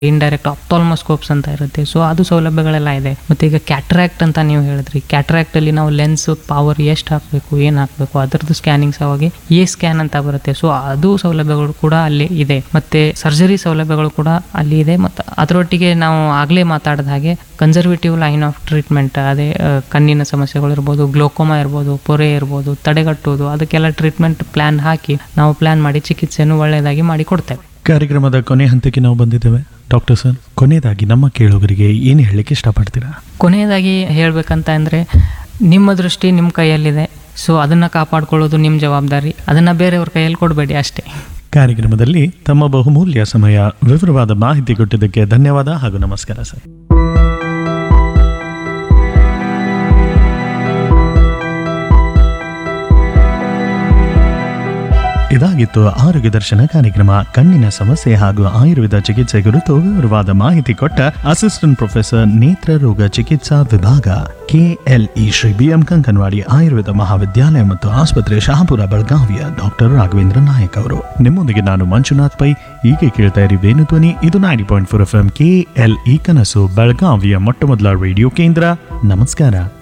indirect ಆಪ್ತಾಲ್ಮೋಸ್ಕೋಪ್ಸ್ ಅಂತ ಇರುತ್ತೆ so ಅದು ಸೌಲಭ್ಯಗಳೆಲ್ಲ ಇದೆ ಮತ್ತೆ ಈಗ ಕ್ಯಾಟ್ರಾಕ್ಟ್ ಅಂತ ನೀವು ಹೇಳಿದ್ರಿ ಕ್ಯಾಟ್ರಾಕ್ಟ್ ಅಲ್ಲಿ ನಾವು ಲೆನ್ಸ್ ಪವರ್ ಎಷ್ಟು ಹಾಕಬೇಕು ಏನು ಹಾಕಬೇಕು ಅದರದ್ದು ಸ್ಕ್ಯಾನಿಂಗ್ ಸಲುವಾಗಿ ಎ ಸ್ಕ್ಯಾನ್ ಅಂತ ಬರುತ್ತೆ ಸೊ ಅದು ಸೌಲಭ್ಯಗಳು ಕೂಡ ಅಲ್ಲಿ ಇದೆ ಮತ್ತೆ ಸರ್ಜರಿ ಸೌಲಭ್ಯಗಳು ಕೂಡ ಅಲ್ಲಿ ಇದೆ ಮತ್ತು ಅದರೊಟ್ಟಿಗೆ ನಾವು ಆಗಲೇ ಮಾತಾಡಿದ ಹಾಗೆ ಕನ್ಸರ್ವೇಟಿವ್ ಲೈನ್ ಆಫ್ ಟ್ರೀಟ್ಮೆಂಟ್ ಅದೇ ಆ, ಕಣ್ಣಿನ ಸಮಸ್ಯೆಗಳು ಇರ್ಬೋದು ಗ್ಲೋಕೋಮಾ ಇರ್ಬೋದು ಪೊರೆ ಇರ್ಬೋದು ತಡೆಗಟ್ಟುವುದು ಅದಕ್ಕೆಲ್ಲ ಟ್ರೀಟ್ಮೆಂಟ್ ಪ್ಲಾನ್ ಹಾಕಿ ನಾವು ಪ್ಲಾನ್ ಮಾಡಿ ಚಿಕಿತ್ಸೆಯನ್ನು ಒಳ್ಳೆಯದಾಗಿ ಮಾಡಿ ಕೊಡ್ತೇವೆ ಕಾರ್ಯಕ್ರಮದ ಕೊನೆ ಹಂತಕ್ಕೆ ನಾವು ಬಂದಿದ್ದೇವೆ ಡಾಕ್ಟರ್ ಸರ್ ಕೊನೆಯದಾಗಿ ನಮ್ಮ ಕೇಳುಗರಿಗೆ ಏನು ಹೇಳಲಿಕ್ಕೆ ಇಷ್ಟಪಡ್ತೀರಾ ಕೊನೆಯದಾಗಿ ಹೇಳಬೇಕಂತ ಅಂದರೆ ನಿಮ್ಮ ದೃಷ್ಟಿ ನಿಮ್ಮ ಕೈಯಲ್ಲಿದೆ ಸೊ ಅದನ್ನು ಕಾಪಾಡ್ಕೊಳ್ಳೋದು ನಿಮ್ಮ ಜವಾಬ್ದಾರಿ ಅದನ್ನು ಬೇರೆಯವ್ರ ಕೈಯಲ್ಲಿ ಕೊಡಬೇಡಿ ಅಷ್ಟೇ ಕಾರ್ಯಕ್ರಮದಲ್ಲಿ ತಮ್ಮ ಬಹುಮೂಲ್ಯ ಸಮಯ ವಿವರವಾದ ಮಾಹಿತಿ ಕೊಟ್ಟಿದ್ದಕ್ಕೆ ಧನ್ಯವಾದ ಹಾಗೂ ನಮಸ್ಕಾರ ಸರ್ ಇದಾಗಿತ್ತು ಆರೋಗ್ಯ ದರ್ಶನ ಕಾರ್ಯಕ್ರಮ ಕಣ್ಣಿನ ಸಮಸ್ಯೆ ಹಾಗೂ ಆಯುರ್ವೇದ ಚಿಕಿತ್ಸೆ ಕುರಿತು ವಿವರವಾದ ಮಾಹಿತಿ ಕೊಟ್ಟ ಅಸಿಸ್ಟೆಂಟ್ ಪ್ರೊಫೆಸರ್ ನೇತ್ರ ರೋಗ ಚಿಕಿತ್ಸಾ ವಿಭಾಗ ಕೆಎಲ್ಇ ಶ್ರೀ ಬಿಎಂ ಕಂಕನವಾಡಿ ಆಯುರ್ವೇದ ಮಹಾವಿದ್ಯಾಲಯ ಮತ್ತು ಆಸ್ಪತ್ರೆ ಶಹಾಪುರ ಬೆಳಗಾವಿಯ ಡಾಕ್ಟರ್ ರಾಘವೇಂದ್ರ ನಾಯಕ್ ಅವರು ನಿಮ್ಮೊಂದಿಗೆ ನಾನು ಮಂಜುನಾಥ್ ಪೈ ಹೀಗೆ ಕೇಳ್ತಾ ಇರಿ ವೇಣು ಧ್ವನಿ ಇದು ninety point four F M KLE ಕನಸು ಬೆಳಗಾವಿಯ ಮೊಟ್ಟ ಮೊದಲ ರೇಡಿಯೋ ಕೇಂದ್ರ ನಮಸ್ಕಾರ